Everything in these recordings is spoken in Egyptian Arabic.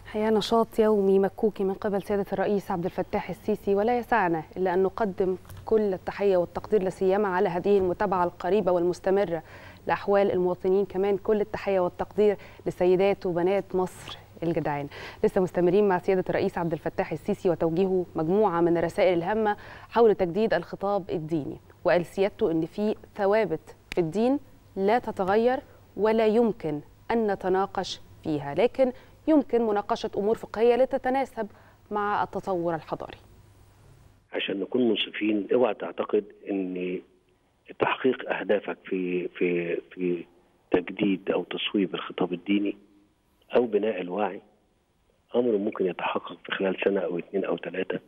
الحقيقة نشاط يومي مكوكي من قبل سيادة الرئيس عبد الفتاح السيسي ولا يسعنا إلا أن نقدم كل التحية والتقدير لسيما على هذه المتابعة القريبة والمستمرة لأحوال المواطنين كمان كل التحية والتقدير لسيدات وبنات مصر الجدعان لسه مستمرين مع سيادة الرئيس عبد الفتاح السيسي وتوجيهه مجموعة من الرسائل الهامة حول تجديد الخطاب الديني وقال سيادته أن في ثوابت في الدين لا تتغير ولا يمكن أن نتناقش فيها لكن يمكن مناقشة أمور فقهية لتتناسب مع التطور الحضاري عشان نكون منصفين اوعى تعتقد ان تحقيق اهدافك في في في تجديد او تصويب الخطاب الديني او بناء الوعي امر ممكن يتحقق في خلال سنه او اثنين او ثلاثه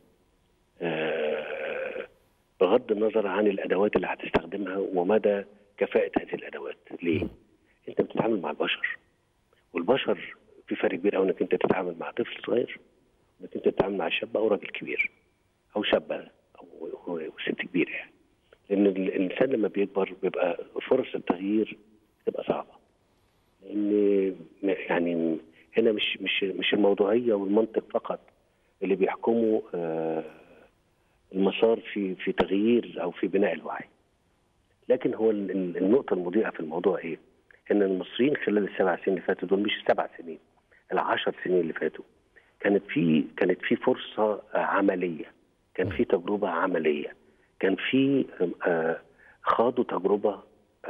بغض النظر عن الادوات اللي هتستخدمها ومدى كفاءه هذه الادوات ليه؟ انت بتتعامل مع البشر والبشر في فرق كبير قوي انك انت تتعامل مع طفل صغير انك انت تتعامل مع شاب او راجل كبير او شابه او ست كبيره يعني لان الانسان لما بيكبر بيبقى فرص التغيير بتبقى صعبه لان يعني هنا مش مش مش الموضوعيه والمنطق فقط اللي بيحكموا المسار في في تغيير او في بناء الوعي لكن هو النقطه المضيئه في الموضوع ايه؟ ان المصريين خلال السبع سنين اللي فاتوا دول مش السبع سنين العشر سنين اللي فاتوا كانت في كانت في فرصه عمليه كان في تجربه عمليه كان في خاضوا تجربه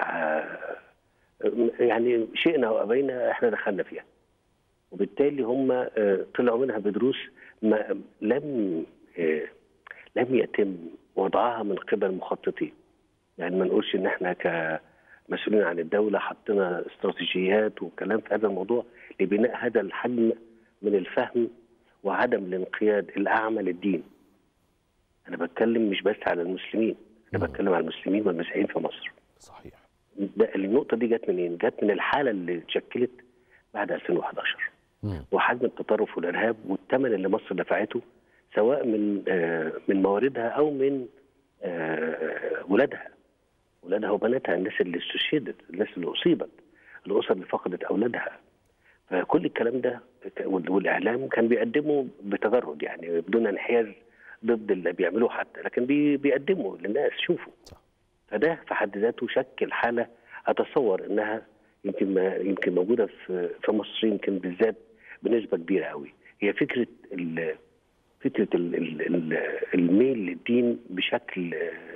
يعني شئنا او ابينا احنا دخلنا فيها وبالتالي هم طلعوا منها بدروس ما لم لم يتم وضعها من قبل مخططين يعني ما نقولش ان احنا كمسؤولين عن الدوله حطينا استراتيجيات وكلام في هذا الموضوع لبناء هذا الحجم من الفهم وعدم الانقياد الاعمى للدين. انا بتكلم مش بس على المسلمين، انا بتكلم على المسلمين والمسيحيين في مصر. صحيح. ده النقطه دي جت منين؟ جت من الحاله اللي اتشكلت بعد 2011 مم. وحجم التطرف والارهاب والثمن اللي مصر دفعته سواء من آه من مواردها او من آه ولادها ولادها وبناتها الناس اللي استشهدت الناس اللي اصيبت الاسر اللي فقدت اولادها فكل الكلام ده والاعلام كان بيقدمه بتجرد يعني بدون انحياز ضد اللي بيعملوه حتى لكن بي بيقدموا للناس شوفوا فده في حد ذاته شكل حاله اتصور انها يمكن ما يمكن موجوده في في مصر يمكن بالذات بنسبه كبيره قوي هي فكره ال فكره ال ال الميل للدين بشكل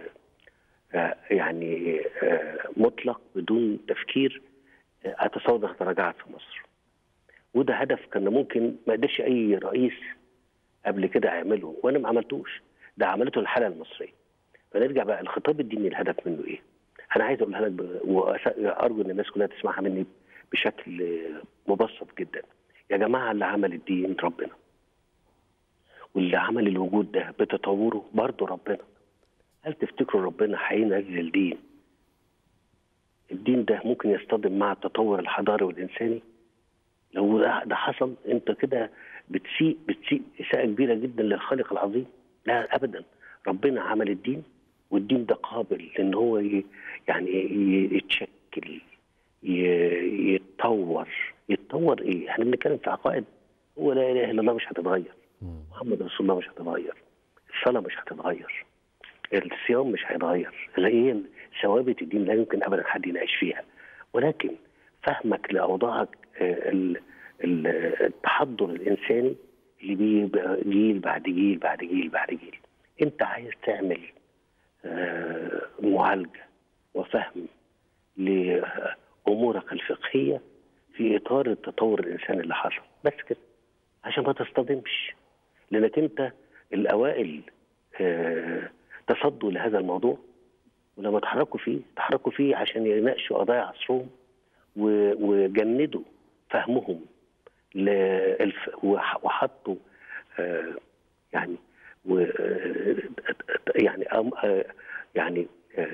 يعني مطلق بدون تفكير اتصور انها تراجعت في مصر وده هدف كان ممكن ما قدرش اي رئيس قبل كده يعمله وانا ما عملتوش ده عملته الحاله المصريه فنرجع بقى الخطاب الديني الهدف منه ايه؟ انا عايز اقولها لك وارجو ان الناس كلها تسمعها مني بشكل مبسط جدا يا جماعه اللي عمل الدين ربنا واللي عمل الوجود ده بتطوره برضه ربنا هل تفتكروا ربنا هينزل دين الدين ده ممكن يصطدم مع التطور الحضاري والانساني لو ده, ده حصل انت كده بتسيء بتسيء اساءه كبيره جدا للخالق العظيم لا ابدا ربنا عمل الدين والدين ده قابل ان هو يعني يتشكل يتطور يتطور ايه؟ احنا بنتكلم في عقائد هو لا اله الا الله مش هتتغير محمد رسول الله مش هتتغير الصلاه مش هتتغير الصيام مش هيتغير هي ثوابت الدين لا يمكن ابدا حد يناقش فيها ولكن فهمك لاوضاعك التحضر الانساني اللي بيبقى جيل بعد جيل بعد جيل بعد جيل انت عايز تعمل معالجه وفهم لامورك الفقهيه في اطار التطور الانساني اللي حصل بس كده عشان ما تصطدمش لانك انت الاوائل تصدوا لهذا الموضوع ولما تحركوا فيه تحركوا فيه عشان يناقشوا قضايا عصرهم وجندوا فهمهم وحطوا يعني و يعني يعني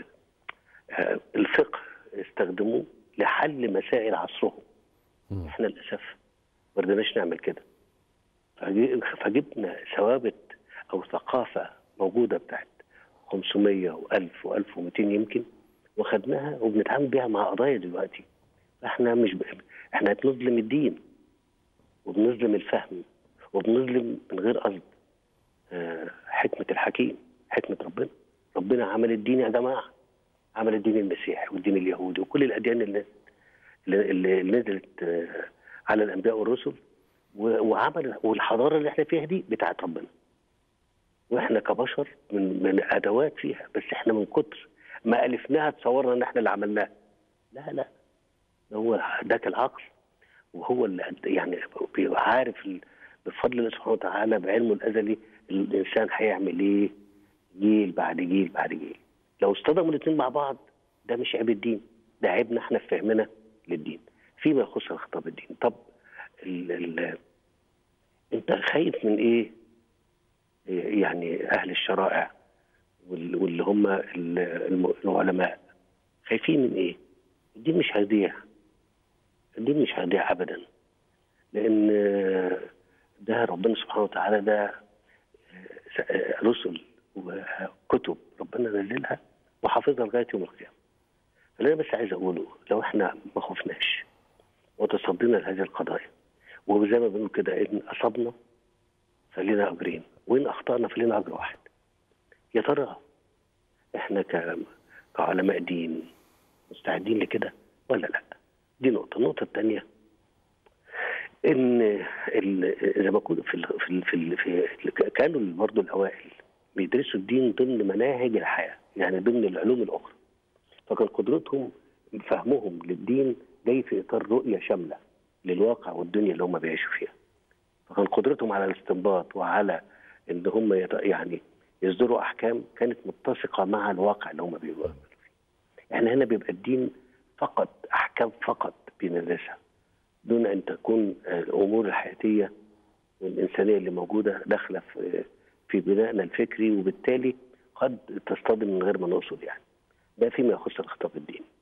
الفقه استخدموه لحل مسائل عصرهم احنا للاسف ما رضيناش نعمل كده فجبنا ثوابت او ثقافه موجوده بتاعت 500 و1000 و1200 يمكن وخدناها وبنتعامل بيها مع قضايا دلوقتي احنا مش ب... احنا بنظلم الدين وبنظلم الفهم وبنظلم من غير قصد آه، حكمه الحكيم حكمه ربنا ربنا عمل الدين يا جماعه عمل الدين المسيحي والدين اليهودي وكل الاديان اللي اللي اللي نزلت آه، على الانبياء والرسل و- وعمل والحضاره اللي احنا فيها دي بتاعت ربنا واحنا كبشر من من ادوات فيها بس احنا من كتر ما الفناها تصورنا ان احنا اللي عملناها لا لا ده هو ذاك العقل وهو اللي قد- يعني بيبقى عارف ال- بفضل الله سبحانه وتعالى بعلمه الازلي الانسان هيعمل ايه جيل بعد جيل بعد جيل لو اصطدموا الاثنين مع بعض ده مش عيب الدين ده عيبنا احنا في فهمنا للدين فيما يخص خطاب الدين طب ال ال انت خايف من ايه يعني اهل الشرائع وال- واللي هم ال- الم- العلماء خايفين من ايه الدين مش هيضيع الدين مش هيضيع ابدا لان ده ربنا سبحانه وتعالى ده رسل وكتب ربنا نزلها وحافظها لغايه يوم القيامه اللي انا بس عايز اقوله لو احنا ما خفناش وتصدينا لهذه القضايا وزي ما بنقول كده ان اصبنا فلنا اجرين وان اخطانا فلنا اجر واحد يا ترى احنا ك- كعلماء دين مستعدين لكده ولا لا دي نقطه النقطه الثانيه ان ال- زي ما كنت في ال في ال في, ال في كانوا برضه الاوائل بيدرسوا الدين ضمن مناهج الحياه يعني ضمن العلوم الاخرى فكان قدرتهم فهمهم للدين جاي في اطار رؤيه شامله للواقع والدنيا اللي هم بيعيشوا فيها فكان قدرتهم على الاستنباط وعلى ان هم يت- يعني يصدروا احكام كانت متسقه مع الواقع اللي هم بيعملوا فيه. احنا هنا بيبقى الدين فقط احكام فقط بندرسها دون ان تكون آه، الامور الحياتيه والانسانيه اللي موجوده داخله في في بنائنا الفكري وبالتالي قد تصطدم من غير ما نقصد يعني ده فيما يخص الخطاب الديني